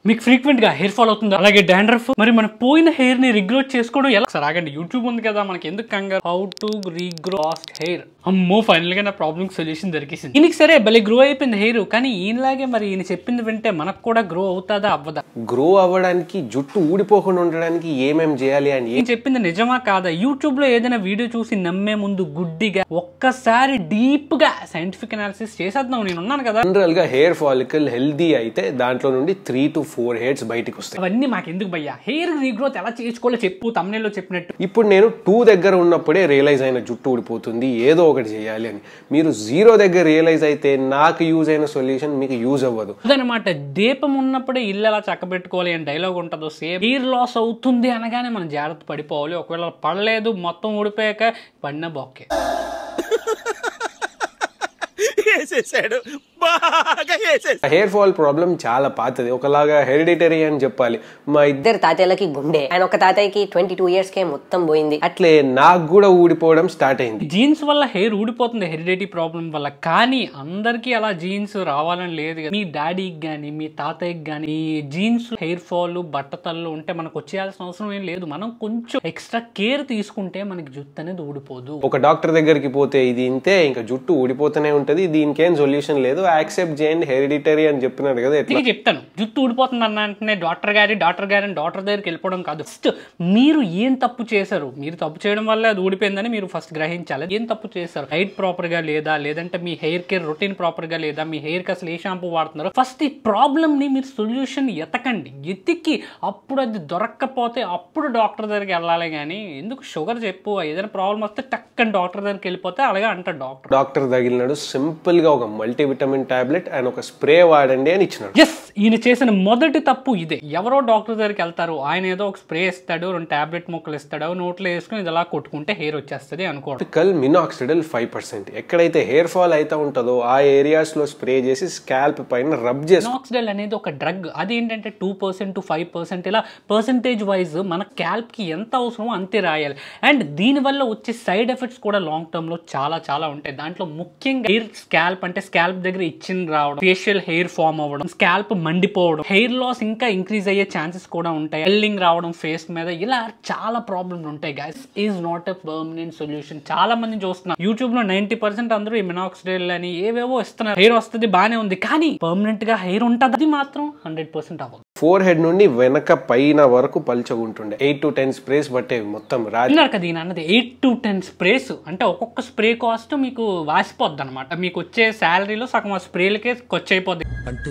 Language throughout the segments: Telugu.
మీకు ఫ్రీక్వెంట్ గా హెయిర్ ఫాల్ అవుతుందా అలాగే డాండ్రఫ్ మరి మన పోయిన హెయిర్ ని రిగ్రోత్ చేసుకోవడం ఎలా సార్ ఆగండి యూట్యూబ్ ఉంది కదా మనకి ఎందుకు కంగారు how to regrow fast hair అమ్మో ఫైనల్ గా నా ప్రాబ్లమ్ సొల్యూషన్ దొరికేసింది ఈయనకి సరే భలే గ్రో అయిపోయింది హెయిర్ కానీ ఈయనలాగే మరి ఈయన చెప్పింది వింటే మనకు కూడా గ్రో అవుతాదా అవ్వదా గ్రో అవ్వడానికి జుట్టు ఊడిపోకుండా ఉండడానికి ఏమేం చేయాలి అని నేను చెప్పింది నిజమా కాదా యూట్యూబ్ లో ఏదైనా వీడియో చూసి నమ్మే ముందు గుడ్డిగా ఒక్కసారి డీప్ గా సైంటిఫిక్ అనాలిసిస్ చేసేద్దాం నేను ఉన్నాను కదా జనరల్ గా హెయిర్ ఫాలికల్ హెల్దీ అయితే దాంట్లో నుండి త్రీ టు ఫోర్ హెయిర్స్ బయటికి వస్తాయి అవన్నీ మాకు ఎందుకు భయ్యా హెయిర్ రీగ్రోత్ ఎలా చేసుకోవాలో చెప్పు తమ్నేలో చెప్పినట్టు ఇప్పుడు నేను టూ దగ్గర ఉన్నప్పుడే రియలైజ్ అయిన జుట్టు ఊడిపోతుంది ఏదో ఒకటి చేయాలి అని మీరు జీరో దగ్గర రియలైజ్ అయితే నాకు యూజ్ అయిన సొల్యూషన్ మీకు యూజ్ అవ్వదు అదనమాట దీపం ఉన్నప్పుడే ఇల్లు ఎలా చక్కబెట్టుకోవాలి అని డైలాగ్ ఉంటుందో సేమ్ హెయిర్ లాస్ అవుతుంది అనగానే మనం జాగ్రత్త పడిపోవాలి ఒకవేళ పడలేదు మొత్తం ఊడిపోయాక పడిన బొక్కే వేసేసాడు బాగా వేసేసాడు హెయిర్ ఫాల్ ప్రాబ్లం చాలా పాతది ఒకలాగా హెరిడిటరీ అని చెప్పాలి మా ఇద్దరు ఇద్దరు తాతయ్యలకి గుండె ఆయన ఒక తాతయ్యకి ట్వంటీ టూ ఇయర్స్ కే మొత్తం పోయింది అట్లే నాకు కూడా ఊడిపోవడం స్టార్ట్ అయింది జీన్స్ వల్ల హెయిర్ ఊడిపోతుంది హెరిడిటీ ప్రాబ్లం వల్ల కానీ అందరికీ అలా జీన్స్ రావాలని లేదు కదా మీ డాడీకి కానీ మీ తాతయ్యకి కానీ ఈ జీన్స్ హెయిర్ ఫాల్ బట్టతల్లు ఉంటే మనకు వచ్చేయాల్సిన అవసరం ఏం లేదు మనం కొంచెం ఎక్స్ట్రా కేర్ తీసుకుంటే మనకి జుట్టు అనేది ఊడిపోదు ఒక డాక్టర్ దగ్గరికి పోతే ఇది ఇంతే ఇంకా జుట్టు ఊడిపోతూనే ఉంటది దీనికేం సొల్యూషన్ లేదు యాక్సెప్ట్ చేయండి హెరిడిటరీ అని చెప్పినారు కదా ఎట్లా అందుకే చెప్తాను జుట్టు ఊడిపోతుంది అన్న వెంటనే డాక్టర్ గారి డాక్టర్ గారి డాక్టర్ దగ్గరికి వెళ్ళిపోవడం కాదు ఫస్ట్ మీరు ఏం తప్పు చేశారు మీరు తప్పు చేయడం వల్ల అది ఊడిపోయిందని మీరు ఫస్ట్ గ్రహించాలి ఏం తప్పు చేశారు హైట్ ప్రాపర్ గా లేదా లేదంటే మీ హెయిర్ కేర్ రొటీన్ ప్రాపర్ గా లేదా మీ హెయిర్ కి అసలు ఏ షాంపూ వాడుతున్నారో ఫస్ట్ ఈ ప్రాబ్లమ్ ని మీరు సొల్యూషన్ ఎతకండి ఎతికి అప్పుడు అది దొరక్కపోతే అప్పుడు డాక్టర్ దగ్గరికి వెళ్ళాలి కానీ ఎందుకు షుగర్ చెప్పు ఏదైనా ప్రాబ్లం వస్తే టక్కని డాక్టర్ దగ్గరికి వెళ్ళిపోతే అలాగే అంటారు డాక్టర్ డాక్టర్ తగిలినాడు సింపుల్ గా ఒక మల్టీవిటమిన్ టాబ్లెట్ అండ్ ఒక స్ప్రే వాడండి అని ఇచ్చినాడు ఎస్ ఈయన చేసిన మొదటి తప్పు ఇదే ఎవరో డాక్టర్ దగ్గరికి వెళ్తారు ఆయన ఏదో ఒక స్ప్రే ఇస్తాడు రెండు టాబ్లెట్ మొక్కలు ఇస్తాడు నోట్లో వేసుకుని ఇది అలా కొట్టుకుంటే హెయిర్ వచ్చేస్తుంది అనుకోవడం కల్ మినాక్సిడల్ ఫైవ్ పర్సెంట్ ఎక్కడైతే హెయిర్ ఫాల్ అయితే ఉంటుందో ఆ ఏరియాస్ లో స్ప్రే చేసి స్కాల్ప్ పైన రబ్ చేసి మినాక్సిడల్ అనేది ఒక డ్రగ్ అది ఏంటంటే two percent to five percent ఇలా పర్సెంటేజ్ వైజ్ మన క్యాల్ప్కి ఎంత అవసరమో అంతే రాయాలి అండ్ దీనివల్ల వచ్చే సైడ్ ఎఫెక్ట్స్ కూడా లాంగ్ టర్మ్లో చాలా చాలా ఉంటాయి దాంట్లో ముఖ్యంగా హెయిర్ స్కాల్ప్ అంటే స్కాల్ప్ దగ్గర ఇచ్చిన రావడం ఫేషియల్ హెయిర్ ఫామ్ అవ్వడం స్కాల్ప్ మండిపోవడం హెయిర్ లాస్ ఇంకా ఇంక్రీజ్ అయ్యే ఛాన్సెస్ కూడా ఉంటాయి ఎల్లింగ్ రావడం ఫేస్ మీద ఇలా చాలా ప్రాబ్లమ్స్ ఉంటాయి guys is not a permanent solution చాలా మంది చూస్తున్నారు యూట్యూబ్ లో నైన్టీ పర్సెంట్ అందరూ ఈ మినాక్సిడల్ అని ఏవేవో ఇస్తున్నారు హెయిర్ వస్తుంది బానే ఉంది కానీ పర్మనెంట్ గా హెయిర్ ఉంటుంది అది మాత్రం హండ్రెడ్ పర్సెంట్ అవ్వదు ఫోర్ హెడ్ నుండి వెనక పైన వరకు పలుచగుంటుండే ఎయిట్ టు టెన్ స్ప్రేస్ పట్టేవి మొత్తం రాజు విన్నారు కదా ఈయన అన్నది ఎయిట్ టు టెన్ స్ప్రేస్ అంటే ఒక్కొక్క స్ప్రే కాస్ట్ మీకు వాసిపోద్ది అనమాట మీకు వచ్చే శాలరీలో సగం ఆ స్ప్రేలకే ఖర్చు అయిపోద్ది అంటే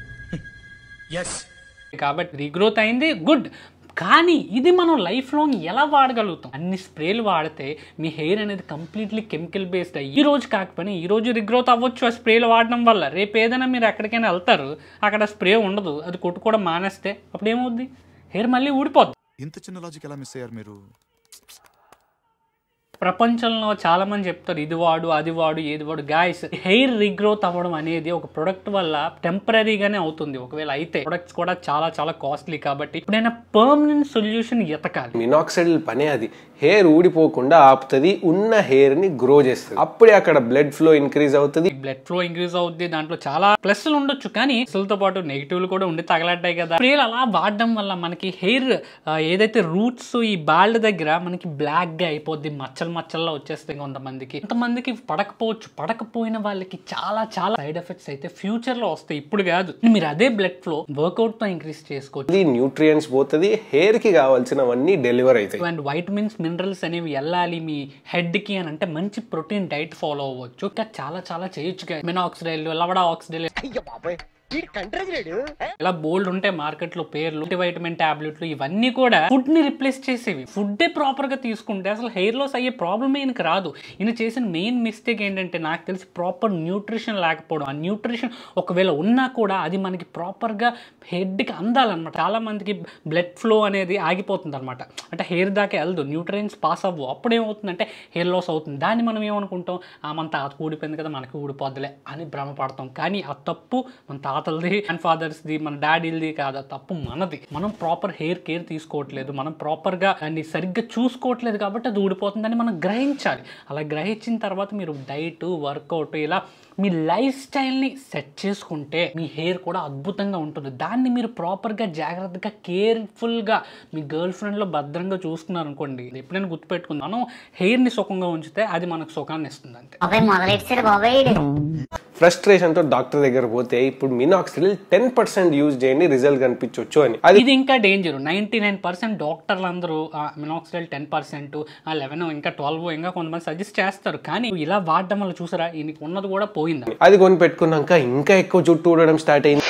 ఎస్ కాబట్టి రీగ్రోత్ అయింది గుడ్ కానీ ఇది మనం లైఫ్ లాంగ్ ఎలా వాడగలుగుతాం అన్ని స్ప్రేలు వాడితే మీ హెయిర్ అనేది కంప్లీట్లీ కెమికల్ బేస్డ్ అయ్యి ఈ రోజు కాకపోయినా ఈ రోజు రిగ్రోత్ అవ్వచ్చు ఆ స్ప్రేలు వాడడం వల్ల రేపు ఏదైనా మీరు ఎక్కడికైనా వెళ్తారు అక్కడ స్ప్రే ఉండదు అది కొట్టుకోవడం మానేస్తే అప్పుడు ఏమవుద్ది హెయిర్ మళ్ళీ ఊడిపోద్ది ఇంత చిన్న లాజిక్ ఎలా మిస్ అయ్యారు మీరు ప్రపంచంలో చాలా మంది చెప్తారు ఇది వాడు అది వాడు ఏది వాడు గాయస్ హెయిర్ రీగ్రోత్ అవ్వడం అనేది ఒక ప్రొడక్ట్ వల్ల టెంపరీగానే అవుతుంది ఒకవేళ అయితే ప్రొడక్ట్స్ కూడా చాలా చాలా కాస్ట్లీ కాబట్టి ఇప్పుడైనా పర్మనెంట్ సొల్యూషన్ ఎతకాలి మినాక్సిడల్ పనే అది హెయిర్ ఊడిపోకుండా ఆపుతుంది ఉన్న హెయిర్ ని గ్రో చేస్తుంది అప్పుడే అక్కడ బ్లడ్ ఫ్లో ఇంక్రీజ్ అవుతుంది బ్లడ్ ఫ్లో ఇంక్రీజ్ అవుద్ది దాంట్లో చాలా ప్లస్లు ఉండొచ్చు కానీ ప్లస్లతో పాటు నెగిటివ్లు కూడా ఉండి తగలడ్డాయి కదా స్ప్రేలు అలా వాడడం వల్ల మనకి హెయిర్ ఏదైతే రూట్స్ ఈ బాల్డ్ దగ్గర మనకి బ్లాక్ గా అయిపోద్ది మచ్చలు మచ్చల్లో వచ్చేస్తాయి కొంతమందికి కొంతమందికి పడకపోవచ్చు పడకపోయిన వాళ్ళకి చాలా చాలా సైడ్ ఎఫెక్ట్స్ అయితే ఫ్యూచర్ లో వస్తాయి ఇప్పుడు కాదు మీరు అదే బ్లడ్ ఫ్లో వర్కౌట్ తో ఇంక్రీజ్ చేసుకోవచ్చు న్యూట్రియంట్స్ పోతుంది హెయిర్ కి కావాల్సినవన్నీ డెలివర్ అవుతాయి అండ్ వైటమిన్స్ మినరల్స్ అనేవి వెళ్ళాలి మీ హెడ్ కి అని అంటే మంచి ప్రోటీన్ డైట్ ఫాలో అవ్వచ్చు ఇంకా చాలా చాలా చేయొచ్చు మినాక్సిడైల్ లవడా ఆక్సిడైల్ ఇలా బోల్డ్ ఉంటాయి మార్కెట్ లో పేర్లు వైటమిన్ టాబ్లెట్లు ఇవన్నీ కూడా ఫుడ్ ని రిప్లేస్ చేసేవి ఫుడ్ ప్రాపర్ గా తీసుకుంటే అసలు హెయిర్ లాస్ అయ్యే ప్రాబ్లమ్ ఈయనకి రాదు ఈయన చేసిన మెయిన్ మిస్టేక్ ఏంటంటే నాకు తెలిసి ప్రాపర్ న్యూట్రిషన్ లేకపోవడం ఆ న్యూట్రిషన్ ఒకవేళ ఉన్నా కూడా అది మనకి ప్రాపర్ గా హెడ్ కి అందాలన్నమాట చాలా మందికి బ్లడ్ ఫ్లో అనేది ఆగిపోతుంది అనమాట అంటే హెయిర్ దాకా వెళ్దు న్యూట్రియన్స్ పాస్ అవ్వు అప్పుడు ఏమవుతుందంటే హెయిర్ లాస్ అవుతుంది దాన్ని మనం ఏమనుకుంటాం ఆ మన తాత ఊడిపోయింది కదా మనకి ఊడిపోద్దులే అని భ్రమపడతాం కానీ ఆ తప్పు మన తాత తాతలది గ్రాండ్ ఫాదర్స్ది మన డాడీలది కాదు ఆ తప్పు మనది మనం ప్రాపర్ హెయిర్ కేర్ తీసుకోవట్లేదు మనం ప్రాపర్గా దాన్ని సరిగ్గా చూసుకోవట్లేదు కాబట్టి అది ఊడిపోతుందని మనం గ్రహించాలి అలా గ్రహించిన తర్వాత మీరు డైట్ వర్కౌట్ ఇలా మీ లైఫ్ స్టైల్ని సెట్ చేసుకుంటే మీ హెయిర్ కూడా అద్భుతంగా ఉంటుంది దాన్ని మీరు ప్రాపర్గా జాగ్రత్తగా కేర్ఫుల్గా మీ గర్ల్ ఫ్రెండ్లో భద్రంగా చూసుకున్నారు అనుకోండి ఎప్పుడైనా గుర్తుపెట్టుకుంది మనం హెయిర్ని సుఖంగా ఉంచితే అది మనకు సుఖాన్ని ఇస్తుంది అంతే బాబాయ్ మొదలెట్టారు బాబాయ్ ఫ్రస్ట్రేషన్తో డాక్టర్ దగ్గర పోతే ఇప్పుడు మినాక్సిడిల్ టెన్ పర్సెంట్ యూజ్ చేయండి రిజల్ట్ కనిపించవచ్చు అని అది ఇది ఇంకా డేంజర్ నైంటీ నైన్ పర్సెంట్ డాక్టర్లు అందరూ మినాక్సిడల్ టెన్ పర్సెంట్ లెవెన్ ఇంకా ట్వెల్వ్ ఇంకా కొంతమంది సజెస్ట్ చేస్తారు కానీ ఇలా వాడడం వల్ల చూసారా ఈయనకి ఉన్నది కూడా పోయింది అది కొని పెట్టుకున్నాక ఇంకా ఎక్కువ జుట్టు ఊడడం స్టార్ట్ అయింది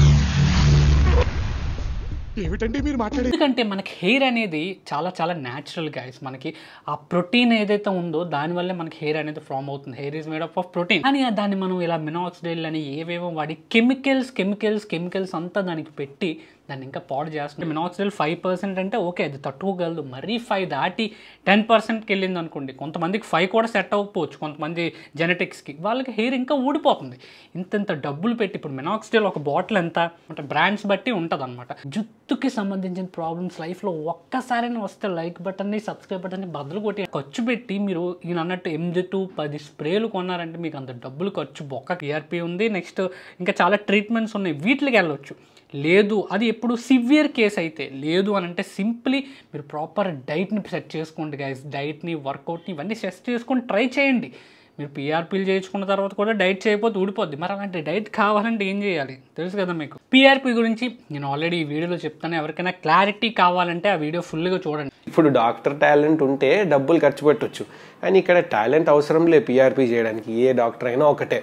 ఏమిటండి మీరు మాట్లాడే ఎందుకంటే మనకి హెయిర్ అనేది చాలా చాలా న్యాచురల్ గైస్ మనకి ఆ ప్రోటీన్ ఏదైతే ఉందో దానివల్లే మనకి హెయిర్ అనేది ఫామ్ అవుతుంది hair is made up of protein కానీ దాన్ని మనం ఇలా మినాక్సిడైల్ అని ఏవేవో వాడి కెమికల్స్ కెమికల్స్ కెమికల్స్ అంతా దానికి పెట్టి దాన్ని ఇంకా పాడు చేస్తుంది మినాక్సిడైల్ ఫైవ్ పర్సెంట్ అంటే ఓకే అది తట్టుకోగలదు మరీ ఫైవ్ దాటి టెన్ పర్సెంట్కి వెళ్ళింది అనుకోండి కొంతమందికి ఫైవ్ కూడా సెట్ అవ్వకపోవచ్చు కొంతమంది జెనెటిక్స్కి వాళ్ళకి హెయిర్ ఇంకా ఊడిపోతుంది ఇంత ఇంత డబ్బులు పెట్టి ఇప్పుడు మినాక్సిడైల్ ఒక బాటిల్ ఎంత అంటే బ్రాండ్స్ బట్టి ఉంటుంది అనమాట జుట్టుకి సంబంధించిన ప్రాబ్లమ్స్ లైఫ్లో ఒక్కసారైనా వస్తే లైక్ బటన్ని సబ్స్క్రైబ్ బటన్ని బదులు కొట్టి ఖర్చు పెట్టి మీరు ఈయన అన్నట్టు ఎనిమిది టు పది స్ప్రేలు కొన్నారంటే మీకు అంత డబ్బులు ఖర్చు బొక్క టీఆర్పీ ఉంది నెక్స్ట్ ఇంకా చాలా ట్రీట్మెంట్స్ ఉన్నాయి వీటికి వెళ్ళొచ్చు లేదు అది ఎప్పుడు సివియర్ కేస్ అయితే లేదు అని అంటే సింప్లీ మీరు ప్రాపర్ డైట్ని సెట్ చేసుకోండి గైస్ డైట్ని వర్కౌట్ని ఇవన్నీ సెట్ చేసుకొని ట్రై చేయండి మీరు పీఆర్పీలు చేయించుకున్న తర్వాత కూడా డైట్ చేయకపోతే ఊడిపోద్ది మరి అలాంటి డైట్ కావాలంటే ఏం చేయాలి తెలుసు కదా మీకు పీఆర్పీ గురించి నేను ఆల్రెడీ ఈ వీడియోలో చెప్తాను ఎవరికైనా క్లారిటీ కావాలంటే ఆ వీడియో ఫుల్గా చూడండి ఇప్పుడు డాక్టర్ టాలెంట్ ఉంటే డబ్బులు ఖర్చు పెట్టొచ్చు కానీ ఇక్కడ టాలెంట్ అవసరం లే పిఆర్పి చేయడానికి ఏ డాక్టర్ అయినా ఒకటే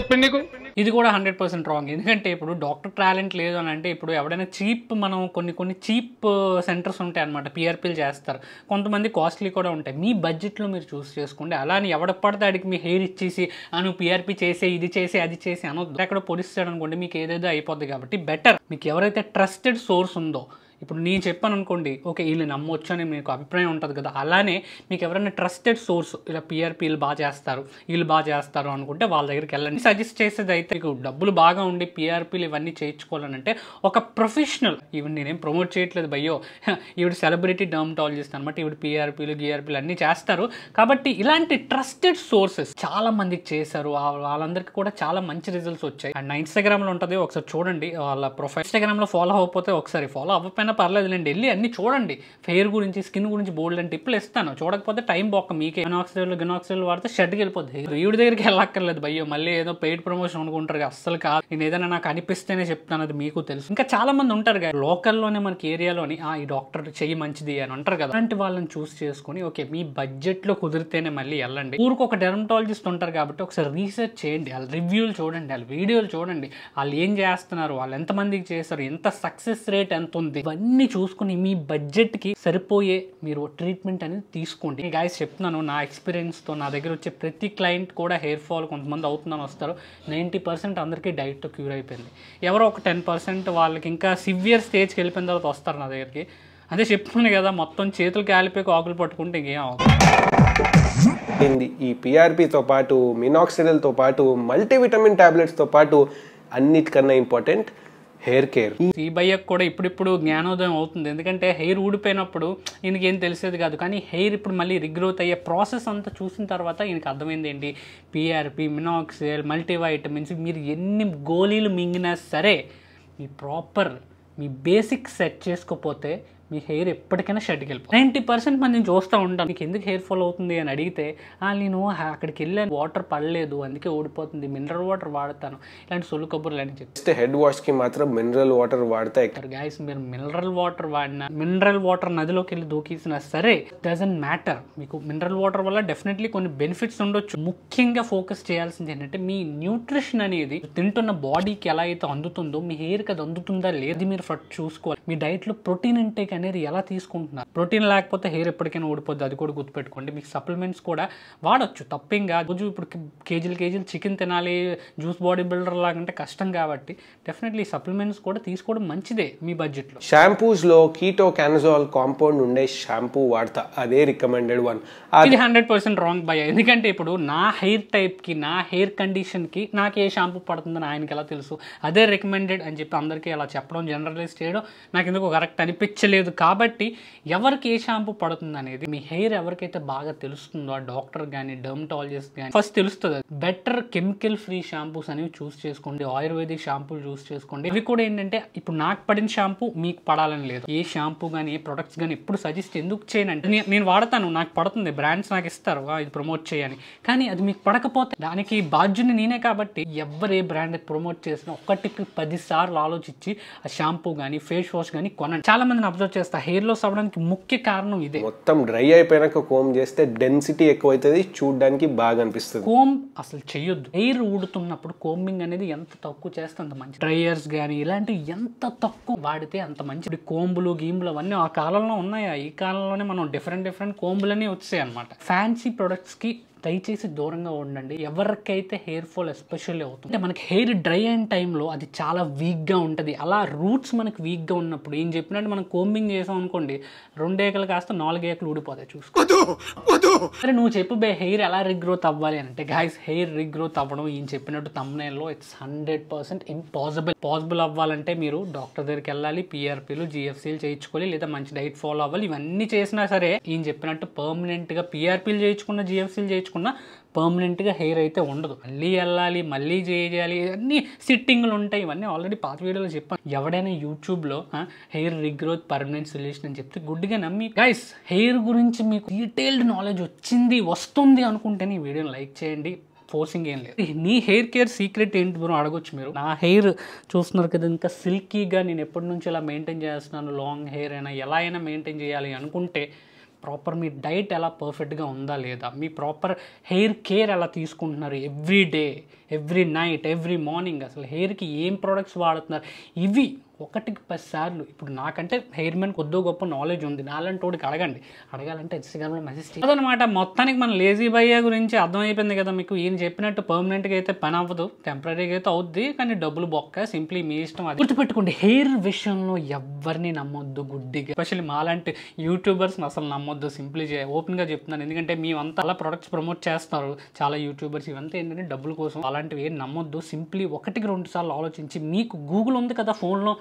ఇది కూడా హండ్రెడ్ పర్సెంట్ రాంగ్ ఎందుకంటే ఇప్పుడు డాక్టర్ టాలెంట్ లేదు అని అంటే ఇప్పుడు ఎవడైనా చీప్ మనం కొన్ని కొన్ని చీప్ సెంటర్స్ ఉంటాయి అనమాట పిఆర్పీలు చేస్తారు కొంతమంది కాస్ట్లీ కూడా ఉంటాయి మీ బడ్జెట్లో మీరు చూస్ చేసుకోండి అలా అని ఎవడ పడితే ఆడికి మీ హెయిర్ ఇచ్చేసి ఆ నువ్వు పిఆర్పీ చేసే ఇది చేసి అది చేసి అనొద్దు ఎక్కడ పొడిస్తాడు అనుకోండి మీకు ఏదేదో అయిపోద్ది కాబట్టి బెటర్ మీకు ఎవరైతే ట్రస్టెడ్ సోర్స్ ఉందో ఇప్పుడు నేను చెప్పాను అనుకోండి ఓకే వీళ్ళు నమ్మొచ్చు అని మీకు అభిప్రాయం ఉంటుంది కదా అలానే మీకు ఎవరైనా ట్రస్టెడ్ సోర్స్ ఇలా పిఆర్పీ వీళ్ళు బాగా చేస్తారు వీళ్ళు బాగా చేస్తారు అనుకుంటే వాళ్ళ దగ్గరికి వెళ్ళండి సజెస్ట్ చేసేది అయితే మీకు డబ్బులు బాగా ఉండి పిఆర్పీలు ఇవన్నీ చేయించుకోవాలంటే ఒక ప్రొఫెషనల్ ఈవెన్ నేనేం ప్రమోట్ చేయట్లేదు భయ్యో ఈవిడ సెలబ్రిటీ డర్మటాలజిస్ట్ అనమాట ఈవిడ పిఆర్పీలు గిఆర్పీలు అన్నీ చేస్తారు కాబట్టి ఇలాంటి ట్రస్టెడ్ సోర్సెస్ చాలా మందికి చేశారు ఆ- వాళ్ళందరికీ కూడా చాలా మంచి రిజల్ట్స్ వచ్చాయి అండ్ నా ఇన్స్టాగ్రామ్లో ఉంటుంది ఒకసారి చూడండి వాళ్ళ ప్రొఫైల్ ఇన్స్టాగ్రామ్లో ఫాలో అవ్వకపోతే ఒకసారి ఫాలో అవ్వకపోయినా పర్లేదులేండి వెళ్ళి అన్ని చూడండి ఫెయిర్ గురించి స్కిన్ గురించి బోల్డ్ అని టిప్పులు ఇస్తాను చూడకపోతే టైం బొక్క మీకే గెనాక్సిడల్ గెనాక్సిడల్ వాడితే షెడ్కి వెళ్ళిపోద్ది ఈవిడ దగ్గరికి వెళ్ళక్కర్లేదు భయ్యో మళ్ళీ ఏదో పెయిడ్ ప్రమోషన్ అనుకుంటారు కదా, అస్సలు కాదు నేను ఏదైనా నాకు అనిపిస్తేనే చెప్తాను అది మీకు తెలుసు ఇంకా చాలా మంది ఉంటారు కదా లోకల్లోనే మనకి ఏరియాలోని ఆ ఈ డాక్టర్ చెయ్యి మంచిది అని అంటారు కదా అలాంటి వాళ్ళని చూస్ చేసుకొని ఓకే మీ బడ్జెట్లో కుదిరితేనే మళ్ళీ వెళ్ళండి ఊరికి ఒక డెర్మటాలజిస్ట్ ఉంటారు కాబట్టి ఒకసారి రీసెర్చ్ చేయండి వాళ్ళ రివ్యూలు చూడండి వాళ్ళ వీడియోలు చూడండి వాళ్ళు ఏం చేస్తున్నారు వాళ్ళు ఎంతమందికి చేస్తారు ఎంత సక్సెస్ రేట్ ఎంత ఉంది ఇవన్నీ చూసుకుని మీ బడ్జెట్కి సరిపోయే మీరు ట్రీట్మెంట్ అనేది తీసుకోండి గాయస్ చెప్తున్నాను నా ఎక్స్పీరియన్స్తో నా దగ్గర వచ్చే ప్రతి క్లయింట్ కూడా హెయిర్ ఫాల్ కొంతమంది అవుతుందని వస్తారు నైంటీ పర్సెంట్ అందరికీ డైట్తో క్యూర్ అయిపోయింది ఎవరో ఒక టెన్ పర్సెంట్ వాళ్ళకి ఇంకా సివియర్ స్టేజ్కి వెళ్ళిపోయిన తర్వాత వస్తారు నా దగ్గరికి అదే చెప్తున్నాను కదా మొత్తం చేతులు కాలిపోయి ఆకులు పట్టుకుంటే ఇంకేం అవుతుంది ఏంది ఈ పిఆర్పితో పాటు మినాక్సిడల్తో పాటు మల్టీవిటమిన్ టాబ్లెట్స్తో పాటు అన్నిటికన్నా ఇంపార్టెంట్ హెయిర్ కేర్ ఈ భయ్యకు కూడా ఇప్పుడిప్పుడు జ్ఞానోదయం అవుతుంది ఎందుకంటే హెయిర్ ఊడిపోయినప్పుడు ఈయనకి ఏం తెలిసేది కాదు కానీ హెయిర్ ఇప్పుడు మళ్ళీ రిగ్రోత్ అయ్యే ప్రాసెస్ అంతా చూసిన తర్వాత ఈయనకి అర్థమైంది ఏంటి పిఆర్పి మినాక్సిల్ మల్టీవైటమిన్స్ మీరు ఎన్ని గోళీలు మింగినా సరే మీ ప్రాపర్ మీ బేసిక్ సెట్ చేసుకోకపోతే మీ హెయిర్ ఎప్పటికైనా షెడ్కి వెళ్ళిపోతుంది నైంటీ పర్సెంట్ మంది నేను చూస్తూ ఉంటాను మీకు ఎందుకు హెయిర్ ఫాల్ అవుతుంది అని అడిగితే "ఆ, నేను హ- అక్కడికి వెళ్ళాను వాటర్ పడలేదు అందుకే ఊడిపోతుంది మినరల్ వాటర్ వాడతాను ఇలాంటి సొల్లు కబుర్లు అని చెప్పి జస్ట్ హెడ్ వాష్కి మాత్రం మినరల్ వాటర్ వాడితే గాయస్ మీరు మినరల్ వాటర్ వాడినా మినరల్ వాటర్ నదిలోకి వెళ్ళి దూకేసినా సరే డజంట్ మ్యాటర్ మీకు మినరల్ వాటర్ వల్ల డెఫినెట్లీ కొన్ని బెనిఫిట్స్ ఉండొచ్చు ముఖ్యంగా ఫోకస్ చేయాల్సింది ఏంటంటే మీ న్యూట్రిషన్ అనేది తింటున్న బాడీకి ఎలా అయితే అందుతుందో మీ హెయిర్కి అది అందుతుందా లేదు మీరు ఫస్ట్ చూసుకోవాలి మీ డైట్లో ప్రోటీన్ ఇంటేక్ అనేది ఎలా తీసుకుంటున్నారు ప్రోటీన్ లేకపోతే హెయిర్ ఎప్పటికైనా ఊడిపోద్ది అది కూడా గుర్తుపెట్టుకోండి మీకు సప్లిమెంట్స్ కూడా వాడొచ్చు తప్పేంగా రోజు ఇప్పుడు కేజీలు కేజీలు చికెన్ తినాలి జ్యూస్ బాడీ బిల్డర్ లాగంటే కష్టం కాబట్టి డెఫినెట్లీ సప్లిమెంట్స్ కూడా తీసుకోవడం మంచిదే మీ బడ్జెట్లో షాంపూస్ లో కీటో క్యానజాల్ కాంపౌండ్ ఉండే షాంపూ వాడతా అదే రికమెండెడ్ వన్ ఇది హండ్రెడ్ పర్సెంట్ రాంగ్ బై ఎందుకంటే ఇప్పుడు నా హెయిర్ టైప్కి నా హెయిర్ కండిషన్కి నాకు ఏ షాంపూ పడుతుందని ఆయనకి ఎలా తెలుసు అదే రికమెండెడ్ అని చెప్పి అందరికీ అలా చెప్పడం జనరలైజ్ చేయడం నాకు ఎందుకు కరెక్ట్ అనిపించలేదు కాబట్టి ఎవరికి ఏ షాంపూ పడుతుంది అనేది మీ హెయిర్ ఎవరికైతే బాగా తెలుస్తుందో ఆ డాక్టర్ కానీ డర్మటాలజిస్ట్ కానీ ఫస్ట్ తెలుస్తుంది బెటర్ కెమికల్ ఫ్రీ షాంపూస్ అనేవి చూస్ చేసుకోండి ఆయుర్వేదిక్ షాంపూలు చూస్ చేసుకోండి ఇవి కూడా ఏంటంటే ఇప్పుడు నాకు పడిన షాంపూ మీకు పడాలని లేదు ఏ షాంపూ కానీ ఏ ప్రొడక్ట్స్ కానీ ఎప్పుడు సజెస్ట్ ఎందుకు చేయనంటే నే- నేను వాడతాను నాకు పడుతుంది బ్రాండ్స్ నాకు ఇస్తారు "వా, ఇది ప్రమోట్ చేయని కానీ అది మీకు పడకపోతే దానికి బాధ్యుని నేనే కాబట్టి ఎవరు ఏ బ్రాండ్ ప్రమోట్ చేసినా ఒక్కటికి పది సార్లు ఆలోచించి ఆ షాంపూ కానీ ఫేస్ వాష్ కానీ కొనండి చాలా మందిని అబ్జర్వ్ చేస్తా హెయిర్ లాస్ అవ్వడానికి ముఖ్య కారణం ఇదే మొత్తం డ్రై అయిపోయినాక కోమ్ చేస్తే డెన్సిటీ ఎక్కువ అవుతుంది చూడడానికి బాగా అనిపిస్తుంది కోమ్ అసలు చెయ్యొద్దు హెయిర్ ఊడుతున్నప్పుడు కోమింగ్ అనేది ఎంత తక్కువ చేస్తే అంత మంచి డ్రైయర్స్ కానీ ఇలాంటివి ఎంత తక్కువ వాడితే అంత మంచి ఇప్పుడు కోంబులు గీంబులు అవన్నీ ఆ కాలంలో ఉన్నాయా ఈ కాలంలోనే మనం డిఫరెంట్ డిఫరెంట్ కోంబులన్నీ వచ్చాయి అనమాట ఫ్యాన్సీ ప్రొడక్ట్స్కి దయచేసి దూరంగా ఉండండి ఎవరికైతే హెయిర్ ఫాల్ ఎస్పెషల్లీ అవుతుంది అంటే మనకి హెయిర్ డ్రై అయిన టైంలో అది చాలా వీక్గా ఉంటుంది అలా రూట్స్ మనకి వీక్గా ఉన్నప్పుడు ఏం చెప్పినట్టు మనం కోంబింగ్ చేసాం అనుకోండి రెండు ఏకలు కాస్త నాలుగు ఏకలు ఊడిపోతాయి చూసుకో వద్దు వద్దు సరే నువ్వు చెప్పు బే హెయిర్ ఎలా రీగ్రోత్ అవ్వాలి అని అంటే గాయస్ హెయిర్ రీగ్రోత్ అవ్వడం ఈయన చెప్పినట్టు తమ్నేల్లో it's hundred percent impossible possible అవ్వాలంటే మీరు డాక్టర్ దగ్గరికి వెళ్ళాలి పిఆర్పీలు జిఎఫ్సీలు చేయించుకోవాలి లేదా మంచి డైట్ ఫాలో అవ్వాలి ఇవన్నీ చేసినా సరే ఈయన చెప్పినట్టు పర్మనెంట్గా పిఆర్పీలు చేయించుకున్న జిఎఫ్సీలు చేయించుకున్న పర్మనెంట్గా హెయిర్ అయితే ఉండదు మళ్ళీ వెళ్ళాలి మళ్ళీ చేయాలి అన్ని సిట్టింగ్లు ఉంటాయి ఇవన్నీ ఆల్రెడీ పాత వీడియోలో చెప్పాను ఎవడైనా యూట్యూబ్లో హెయిర్ రిగ్రోత్ పర్మనెంట్ సొల్యూషన్ అని చెప్తే గుడ్డిగా నమ్మి గైస్ హెయిర్ గురించి మీకు డీటెయిల్డ్ నాలెడ్జ్ వచ్చింది వస్తుంది అనుకుంటేనే ఈ వీడియోని లైక్ చేయండి ఫోర్సింగ్ ఏం లేదు నీ హెయిర్ కేర్ సీక్రెట్ ఏంటి బ్రో అడగొచ్చు మీరు నా హెయిర్ చూస్తున్నారు కదా ఇంకా సిల్కీగా నేను ఎప్పటి నుంచి ఇలా మెయింటైన్ చేస్తున్నాను లాంగ్ హెయిర్ అయినా ఎలా అయినా మెయింటైన్ చేయాలి అనుకుంటే ప్రాపర్ మీ డైట్ ఎలా పర్ఫెక్ట్గా ఉందా లేదా మీ ప్రాపర్ హెయిర్ కేర్ ఎలా తీసుకుంటున్నారు every day every night every morning అసలు హెయిర్కి ఏం ప్రోడక్ట్స్ వాడుతున్నారు ఇవి ఒకటికి పది సార్లు ఇప్పుడు నాకంటే హెయిర్ మ్యాన్ కొద్దో గొప్ప నాలెడ్జ్ ఉంది నాలంటి వాడికి అడగండి అడగాలంటే ఇన్స్టాగ్రామ్లో మెసేజ్ చేయాలి అదనమాట మొత్తానికి మన లేజీ బయ్యా గురించి అర్థమైపోయింది కదా మీకు ఈయన చెప్పినట్టు పర్మనెంట్గా అయితే పని అవ్వదు టెంపరీగా అయితే అవుద్ది కానీ డబ్బులు బొక్క సింప్లీ మీ ఇష్టం అది గుర్తుపెట్టుకోండి హెయిర్ విషయంలో ఎవరిని నమ్మొద్దు గుడ్డిగా ఎస్పెషల్లీ మాలాంటి యూట్యూబర్స్ అసలు నమ్మొద్దు సింప్లీ ఓపెన్గా చెప్తున్నాను ఎందుకంటే మేమంతా అలా ప్రొడక్ట్స్ ప్రమోట్ చేస్తారు చాలా యూట్యూబర్స్ ఇవంతా ఏంటంటే డబ్బుల కోసం అలాంటివి ఏం నమ్మొద్దు సింప్లీ ఒకటికి రెండు సార్లు ఆలోచించి మీకు గూగుల్ ఉంది కదా ఫోన్లో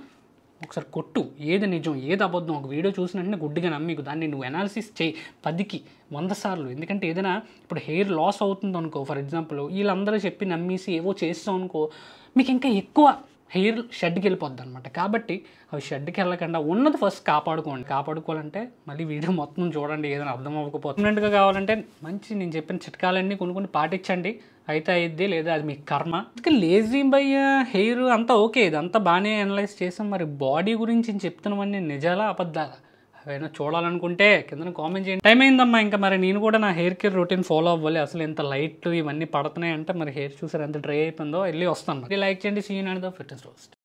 ఒకసారి కొట్టు ఏది నిజం ఏది అబద్ధం ఒక వీడియో చూసిన వెంటనే గుడ్డిగా నమ్మికు దాన్ని నువ్వు అనాలిసిస్ చేయి పదికి వంద సార్లు ఎందుకంటే ఏదైనా ఇప్పుడు హెయిర్ లాస్ అవుతుంది అనుకో ఫర్ ఎగ్జాంపుల్ వీళ్ళందరూ చెప్పి నమ్మేసి ఏవో చేస్తాం అనుకో మీకు ఇంకా ఎక్కువ హెయిర్ షెడ్కి వెళ్ళిపోద్ది అనమాట కాబట్టి అవి షెడ్కి వెళ్ళకుండా ఉన్నది ఫస్ట్ కాపాడుకోండి కాపాడుకోవాలంటే మళ్ళీ వీడియో మొత్తం చూడండి ఏదైనా అర్థం అవ్వకపోతే Permanent కావాలంటే మంచి నేను చెప్పిన చిట్కాలన్నీ కొన్ని కొన్ని పాటించండి అయితే అయిద్ది లేదా అది మీ కర్మ అందుకే లేజీ బై హెయిర్ అంతా ఓకే ఇదంతా బాగానే అనలైజ్ చేసాం మరి బాడీ గురించి నేను చెప్తున్నవన్నీ నిజాలా అబద్ధాలా అవైనా చూడాలనుకుంటే కింద కామెంట్ చేయండి టైం అయిందమ్మా ఇంకా మరి నేను కూడా నా హెయిర్ కేర్ రొటీన్ ఫాలో అవ్వాలి అసలు ఎంత లైట్ ఇవన్నీ పడుతున్నాయి అంటే మరి హెయిర్ చూసారు ఎంత డ్రై అయిపోయిందో వెళ్ళి వస్తాను మరి లైక్ చేయండి scene and the fitness roast